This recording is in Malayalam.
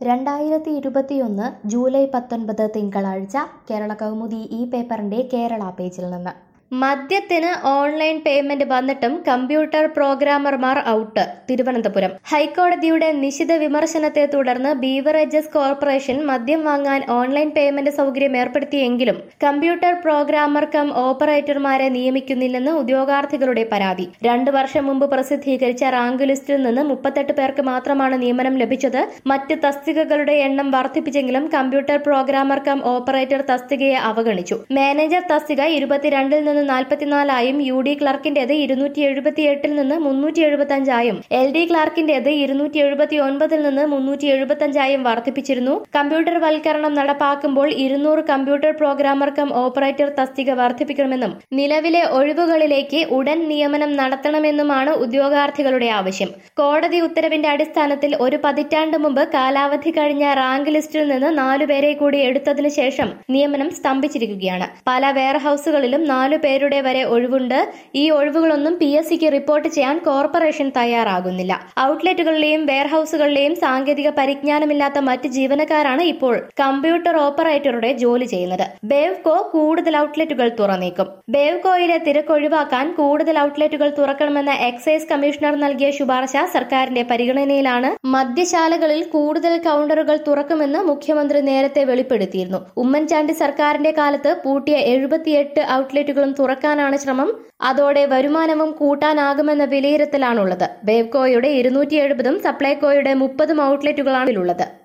രണ്ടായിരത്തി ഇരുപത്തിയൊന്ന് ജൂലൈ പത്തൊൻപത് തിങ്കളാഴ്ച കേരള കൗമുദി ഈ പേപ്പറിന്റെ കേരള പേജിൽ നിന്ന് മദ്യത്തിന് ഓൺലൈൻ പേയ്മെന്റ് വന്നിട്ടും കമ്പ്യൂട്ടർ പ്രോഗ്രാമർമാർ ഔട്ട് തിരുവനന്തപുരം ഹൈക്കോടതിയുടെ നിശിത വിമർശനത്തെ തുടർന്ന് ബീവറേജസ് കോർപ്പറേഷൻ മദ്യം വാങ്ങാൻ ഓൺലൈൻ പേയ്മെന്റ് സൗകര്യം ഏർപ്പെടുത്തിയെങ്കിലും കമ്പ്യൂട്ടർ പ്രോഗ്രാമർ കം ഓപ്പറേറ്റർമാരെ നിയമിക്കുന്നില്ലെന്ന് ഉദ്യോഗാർത്ഥികളുടെ പരാതി രണ്ടു വർഷം മുമ്പ് പ്രസിദ്ധീകരിച്ച റാങ്ക് ലിസ്റ്റിൽ നിന്ന് മുപ്പത്തെട്ട് പേർക്ക് മാത്രമാണ് നിയമനം ലഭിച്ചത് മറ്റ് തസ്തികകളുടെ എണ്ണം വർദ്ധിപ്പിച്ചെങ്കിലും കമ്പ്യൂട്ടർ പ്രോഗ്രാമർ കം ഓപ്പറേറ്റർ തസ്തികയെ അവഗണിച്ചു മാനേജർ തസ്തിക ഇരുപത്തിരണ്ടിൽ നിന്ന് നാൽപ്പത്തിനാലായും യു ഡി ക്ലർക്കിന്റേത് ഇരുന്നൂറ്റി എഴുപത്തിയെട്ടിൽ നിന്ന് മുന്നൂറ്റി എഴുപത്തി അഞ്ചായും എൽ ഡി ക്ലർക്കിന്റേത് ഇരുന്നൂറ്റി എഴുപത്തി ഒൻപതിൽ നിന്ന് മുന്നൂറ്റി എഴുപത്തി അഞ്ചായും വർദ്ധിപ്പിച്ചിരുന്നു കമ്പ്യൂട്ടർ വൽക്കരണം നടപ്പാക്കുമ്പോൾ ഇരുന്നൂറ് കമ്പ്യൂട്ടർ പ്രോഗ്രാമർ കം ഓപ്പറേറ്റർ തസ്തിക വർദ്ധിപ്പിക്കണമെന്നും നിലവിലെ ഒഴിവുകളിലേക്ക് ഉടൻ നിയമനം നടത്തണമെന്നുമാണ് ഉദ്യോഗാർത്ഥികളുടെ ആവശ്യം കോടതി ഉത്തരവിന്റെ അടിസ്ഥാനത്തിൽ ഒരു പതിറ്റാണ്ട് മുമ്പ് കാലാവധി കഴിഞ്ഞ റാങ്ക് ലിസ്റ്റിൽ നിന്ന് നാലുപേരെ കൂടി എടുത്തതിനു ശേഷം നിയമനം സ്തംഭിച്ചിരിക്കുകയാണ് പല വെയർഹൌസുകളിലും നാലു പേരുടെ വരെ ഒഴിവുണ്ട് ഈ ഒഴിവുകളൊന്നും പി എസ് സിക്ക് റിപ്പോർട്ട് ചെയ്യാൻ കോർപ്പറേഷൻ തയ്യാറാകുന്നില്ല ഔട്ട്ലെറ്റുകളിലെയും വെയർഹൌസുകളിലെയും സാങ്കേതിക പരിജ്ഞാനമില്ലാത്ത മറ്റ് ജീവനക്കാരാണ് ഇപ്പോൾ കമ്പ്യൂട്ടർ ഓപ്പറേറ്ററുടെ ജോലി ചെയ്യുന്നത് ബേവ്കോ കൂടുതൽ ഔട്ട്ലെറ്റുകൾ തുറന്നേക്കും ബേവ്കോയിലെ തിരക്ക് ഒഴിവാക്കാൻ കൂടുതൽ ഔട്ട്ലെറ്റുകൾ തുറക്കണമെന്ന എക്സൈസ് കമ്മീഷണർ നൽകിയ ശുപാർശ സർക്കാരിന്റെ പരിഗണനയിലാണ് മദ്യശാലകളിൽ കൂടുതൽ കൌണ്ടറുകൾ തുറക്കുമെന്ന് മുഖ്യമന്ത്രി നേരത്തെ വെളിപ്പെടുത്തിയിരുന്നു ഉമ്മൻചാണ്ടി സർക്കാരിന്റെ കാലത്ത് പൂട്ടിയ എഴുപത്തിയെട്ട് ഔട്ട്ലെറ്റുകളും തുറക്കാനാണ് ശ്രമം അതോടെ വരുമാനവും കൂട്ടാനാകുമെന്ന വിലയിരുത്തലാണുള്ളത് ബേവ്കോയുടെ ഇരുന്നൂറ്റി എഴുപതും സപ്ലൈകോയുടെ മുപ്പതും ഔട്ട്ലെറ്റുകളാണുള്ളത്